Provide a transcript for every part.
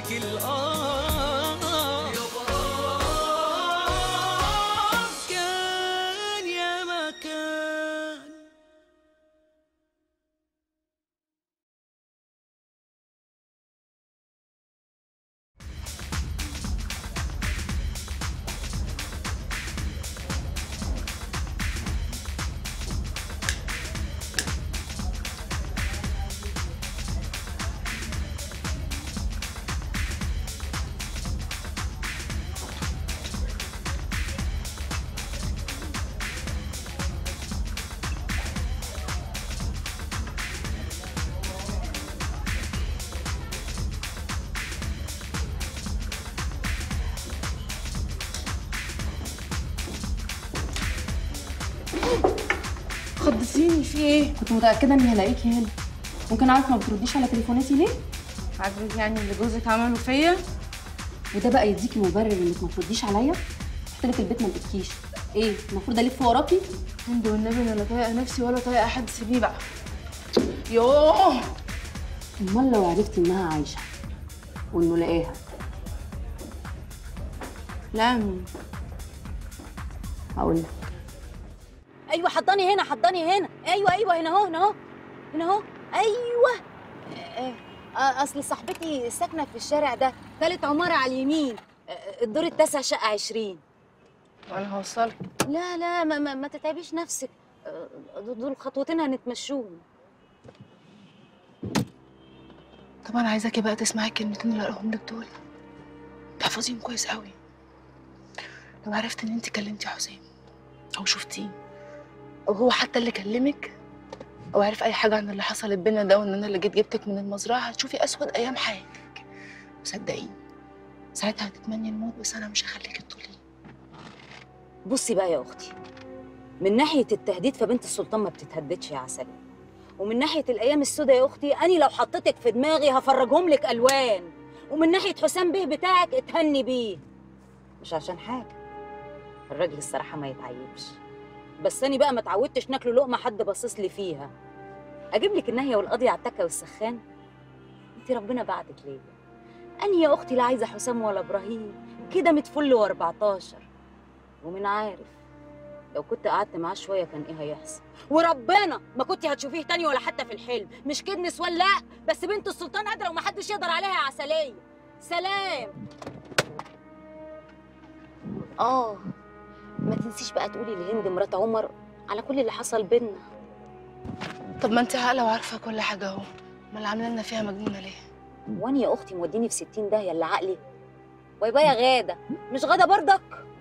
عليك الآه كان يا مكان خضتيني في ايه؟ كنت متأكدة إني هلاقيكي هنا ممكن أعرف ما بترديش على تليفوناتي ليه؟ عاجبك يعني اللي جوزك عمله فيا؟ وده بقى يديكي مبرر إنك ما ترديش عليا؟ رحت لك البيت ما لقيتكيش إيه المفروض ألف وراكي؟ هند والنبي انا لا طايقه نفسي ولا طايقه حد سيبني بقى يوه أمال لو عرفتي إنها عايشة وإنه لقاها لا مين هقول لك ايوه حضاني هنا حضاني هنا ايوه ايوه هنا اهو هنا اهو هنا اهو ايوه آه، آه، اصل صاحبتي ساكنه في الشارع ده تالت عماره على اليمين آه، الدور التاسع شقه عشرين انا هوصلك لا لا ما, ما, ما تتعبيش نفسك آه، دول خطوتين هنتمشوهم طبعا عايزاكي بقى تسمعي الكلمتين اللي قالهم لك دول تحفظيهم كويس قوي لو عرفت ان انت كلمتي حسين او شفتيه او هو حتى اللي كلمك او عارف اي حاجه عن اللي حصلت بينا ده وان انا اللي جيت جبتك من المزرعه هتشوفي اسود ايام حياتك وصدقيني ساعتها هتتمني الموت بس انا مش هخليكي تطولي بصي بقى يا اختي من ناحيه التهديد فبنت السلطان ما بتتهددش يا عسل ومن ناحيه الايام السوداء يا اختي اني لو حطيتك في دماغي هفرجهم لك الوان ومن ناحيه حسام بيه بتاعك اتهني بيه مش عشان حاجه الراجل الصراحه ما يتعيبش بس اني بقى ما اتعودتش ناكله لقمه حد باصص لي فيها اجيب لك النهيه والقضيه على التكه والسخان انت ربنا بعتك ليا اني يا اختي لا عايزه حسام ولا ابراهيم كده متفل و14 ومن عارف لو كنت قعدت معاه شويه كان ايه هيحصل وربنا ما كنت هتشوفيه تاني ولا حتى في الحلم مش كده نسوان لا بس بنت السلطان قادره ومحدش يقدر عليها يا عسليه سلام اه ما تنسيش بقى تقولي لهند مرات عمر على كل اللي حصل بينا طب ما انت عاقله وعارفه كل حاجه اهو امال عامله لنا فيها مجنونه ليه واني يا اختي موديني في 60 داهيه اللي عقلي باي باي يا غاده مش غاده برضك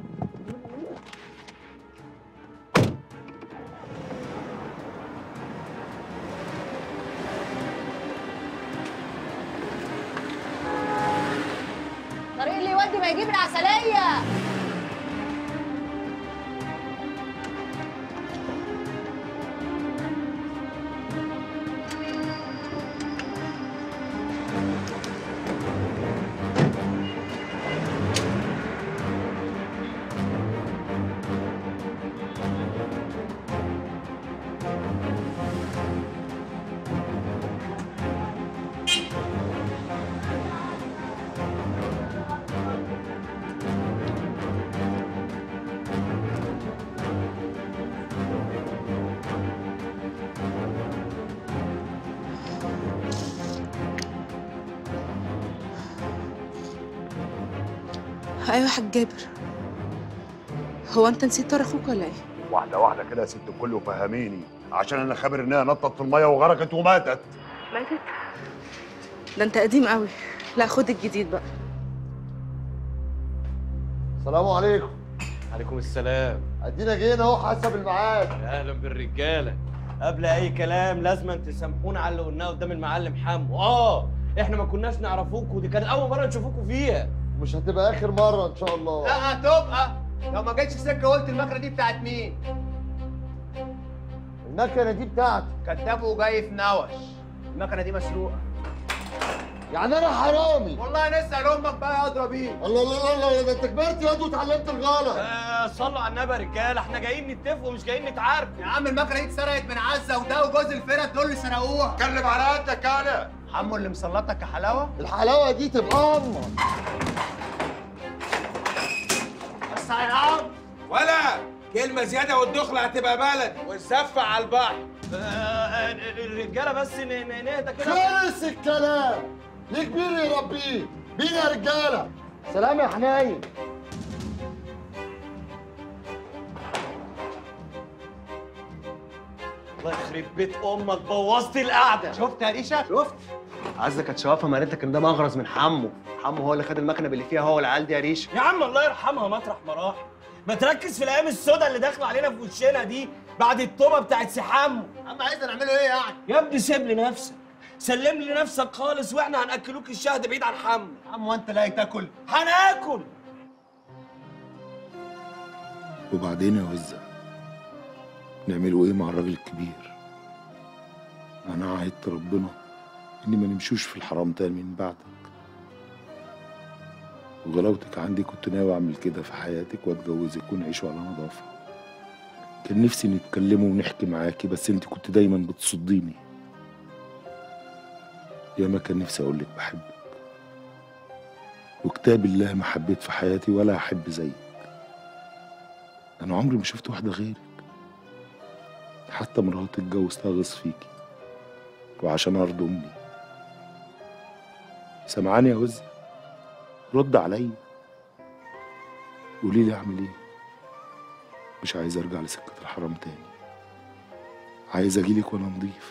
طريق اللي يودي ما يجيب العسليه ايوه يا حاج جابر هو انت نسيت طار اخوك ولا ايه واحدة واحدة كده يا ست الكل وفهميني عشان انا خابر انها نطت في المية وغرقت وماتت ماتت ده انت قديم قوي لا خد الجديد بقى السلام عليكم عليكم السلام ادينا جينا اهو حسب الميعاد اهلا بالرجاله قبل اي كلام لازم تسامحونا على اللي قلناه قدام المعلم حمو اه احنا ما كناش نعرفوكوا ودي كانت اول مره نشوفوكوا فيها مش هتبقى اخر مره ان شاء الله لا هتبقى لو ما جتش سكه قلت المكنه دي بتاعت مين؟ المكنه دي بتاعتي كذاب وجاي في نوش المكنه دي مسروقه يعني انا حرامي والله نسال امك بقى يا اضرب ايه الله الله الله الله ده انت كبرت يا واتعلمت الغلط آه صلوا على النبي يا رجاله احنا جايين نتفق ومش جايين نتعارك يا عم المكنه دي اتسرقت من عزه وده وجوز الفرقه دول اللي سرقوها اتكلم على قدك انا حمو اللي مسلطك يا حلاوه الحلاوه دي تبقى امك بس يا عم ولا كلمة زيادة والدخلة هتبقى بلد والزفة على البحر آه، الرجاله بس ن- ن- نهدى كده خلص الكلام ليه كبير يربيه بينا يا رجاله سلام يا حنين الله يخرب بيت امك بوظت القعده شفت يا ريشه شفت عزه كانت شوافه ما قالت لك ان ده مغرز من حمو حمو هو اللي خد المكنه اللي فيها هو والعيال دي يا ريشه يا عم الله يرحمها مطرح ما راح ما تركز في الايام السوداء اللي داخله علينا في وشنا دي بعد التوبه بتاعت سحامه عم عايزنا نعمله ايه يعني يا ابني سيب لي نفسك سلم لي نفسك خالص واحنا هناكلوك الشهد بعيد عن حمو عم وانت لاقي تاكل هناكل وبعدين يا وزة نعملوا ايه مع الراجل الكبير انا عهدت ربنا اني ما نمشوش في الحرام تاني من بعدك وغلاوتك عندي كنت ناوي اعمل كده في حياتك واتجوزك ونعيشوا على نظافه كان نفسي نتكلموا ونحكي معاكي بس انت كنت دايما بتصديني ياما كان نفسي اقول لك بحبك وكتاب الله ما حبيت في حياتي ولا احب زيك انا عمري ما شفت واحده غيرك حتى مراتي اتجوزتها غص فيكي وعشان ارض امي سمعاني يا وزة رد عليا قولي لي اعمل ايه مش عايز ارجع لسكة الحرام تاني عايز اجيلك وانا نضيف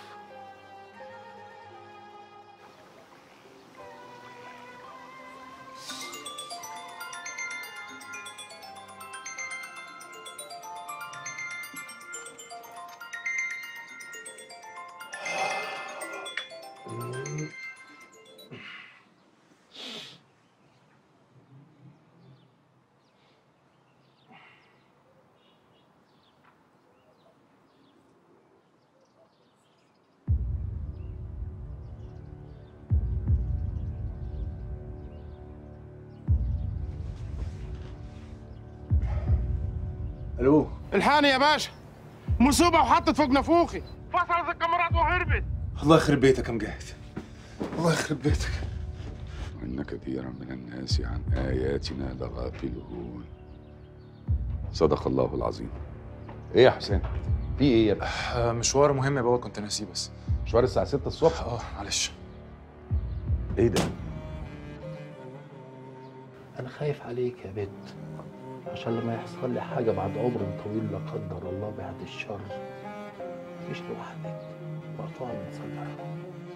الو الحقني يا باشا مصيبة وحطت فوق نافوخي فصلت الكاميرات وهربت الله يخرب بيتك يا مجاهد الله يخرب بيتك وان كثيرا من الناس عن اياتنا لغافلون صدق الله العظيم ايه يا حسين؟ في ايه يا ابني؟ آه، مشوار مهم يا بابا كنت ناسيه بس مشوار الساعة 6 الصبح؟ اه معلش ايه ده؟ أنا خايف عليك يا بت عشان لما يحصل لي حاجة بعد عمر طويل لا قدر الله بعد الشر مش لوحدك مقطوعة من صدرها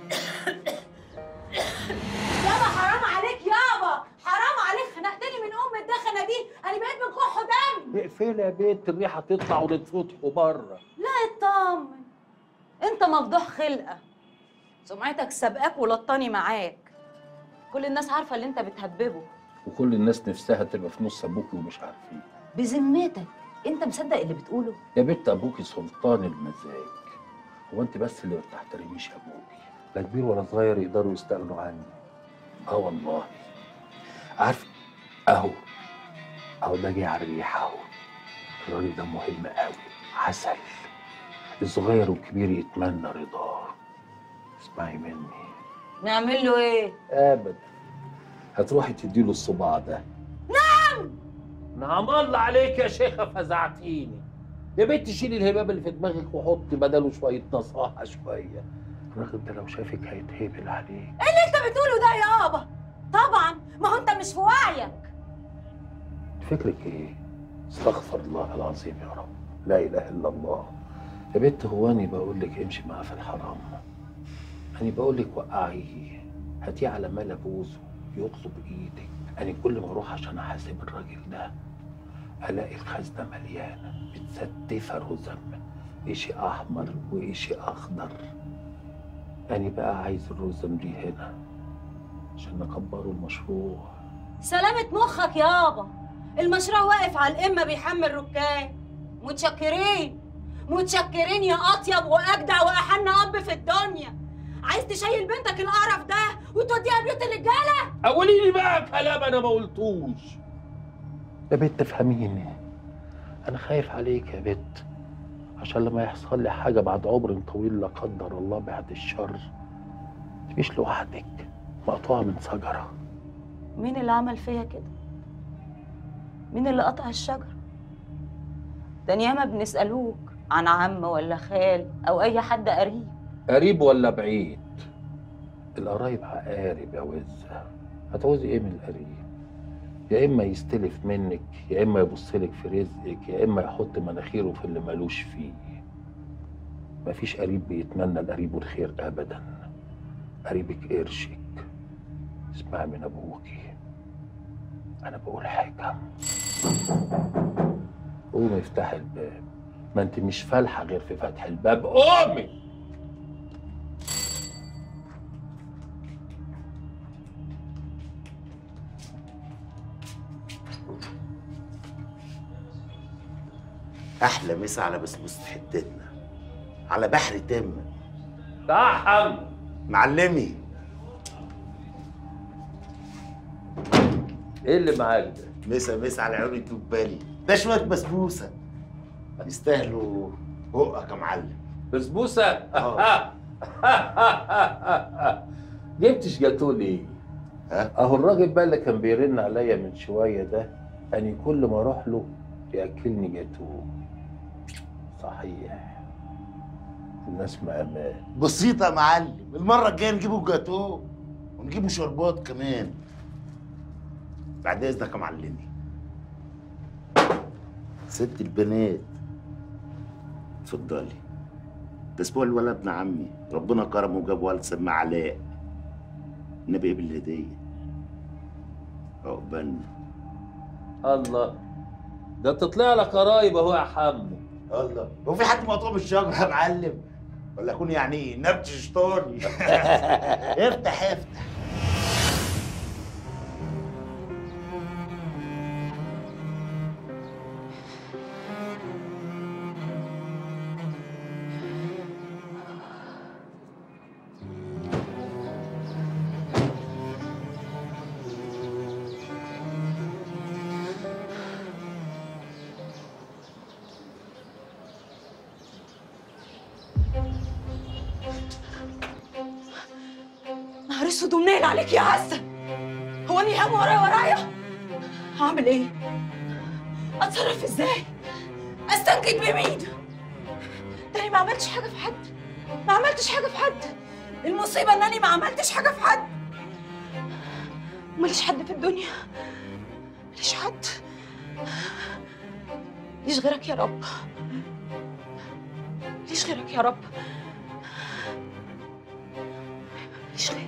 يابا حرام عليك يابا حرام عليك خنقتني من ام الدخنه دي انا بقيت من كح دم اقفلي يا بت الريحة تطلع ونتفتحوا بره لا اطمن انت مفضوح خلقه سمعتك سابقاك ولطاني معاك كل الناس عارفه اللي انت بتهببه وكل الناس نفسها تبقى في نص أبوكي ومش عارفين بذمتك انت مصدق اللي بتقوله يا بت أبوكي سلطان المزاج هو أنت بس اللي ما بتحترميش أبوكي لا كبير ولا صغير يقدروا يستغنوا عني اه والله عارف اهو اهو ده جه على الريحه اهو الراجل ده مهم قوي عسل الصغير والكبير يتمنى رضاه اسمعي مني نعمل له ايه ابدا هتروحي تديله الصباع ده نعم نعم الله عليك يا شيخه فزعتيني يا بنت شيلي الهباب اللي في دماغك وحطي بداله شويه نصاحه شويه الراجل ده لو شافك هيتهبل عليك ايه اللي انت بتقوله ده يابا طبعا ما هو انت مش في وعيك فكرك ايه استغفر الله العظيم يا رب لا اله الا الله يا بنت هو انا بقول لك امشي معاه في الحرام انا بقول لك وقعيه هاتيه على مال ابوسه يطلب ايدك انا كل ما اروح عشان احاسب الراجل ده الاقي الخزنه مليانه متستفه رزم إشي احمر وإشي اخضر انا بقى عايز الرزم دي هنا عشان نكبروا المشروع سلامة مخك يابا المشروع واقف على القمة بيحمل ركاب متشكرين متشكرين يا أطيب وأجدع وأحن أب في الدنيا عايز تشيل بنتك القرف ده وتوديها بيوت الرجالة قولي لي بقى كلام انا ما قلتوش يا بت فهميني انا خايف عليك يا بت عشان لما يحصل لي حاجه بعد عمر طويل لا قدر الله بعد الشر مش لوحدك مقطوعة من شجرة مين اللي عمل فيا كده مين اللي قطع الشجر ده ياما بنسألوك عن عم ولا خال أو أي حد قريب قريب ولا بعيد القرايب عقارب يا وزة هتعوزي ايه من القريب يا اما يستلف منك يا اما يبص لك في رزقك يا اما يحط مناخيره في اللي ملوش فيه مفيش قريب بيتمنى لقريبه الخير ابدا قريبك قرشك اسمعي من ابوكي انا بقول حاجه قومي افتحي الباب ما انت مش فالحه غير في فتح الباب قومي احلى مسا على بسبوسه حتتنا على بحر تم تحم معلمي ايه اللي معاك ده مسا مسا على عيون الدبالي ده شويه بسبوسه يستاهلوا بقك يا معلم بسبوسه جبتش جاتوه ليه اهو الراجل بقى اللي كان بيرن عليا من شويه ده اني كل ما اروح له ياكلني جاتوه صحيح الناس مأمان بسيطه يا معلم المره الجايه نجيبوا جاتوه ونجيبوا شربات كمان بعد اذنك يا معلمي ست البنات اتفضلي ده اسبوع الولد ابن عمي ربنا كرمه وجاب ولد سماه علاء النبي قبل الهديه عقبالنا الله ده تطلع لك قرايب اهو يا حمو الله هو في حد مقطوع بالشجره يا معلم ولا اكون يعني نبت شطاني افتح افتح نهار اسود ومنين عليك يا عزة هو اني هم ورايا ورايا هعمل ايه اتصرف ازاي استنجد بمين ده انا ما عملتش حاجه في حد ما عملتش حاجه في حد المصيبه ان انا ما عملتش حاجه في حد ماليش حد في الدنيا ماليش حد ماليش غيرك يا رب ماليش غيرك يا رب ماليش غيرك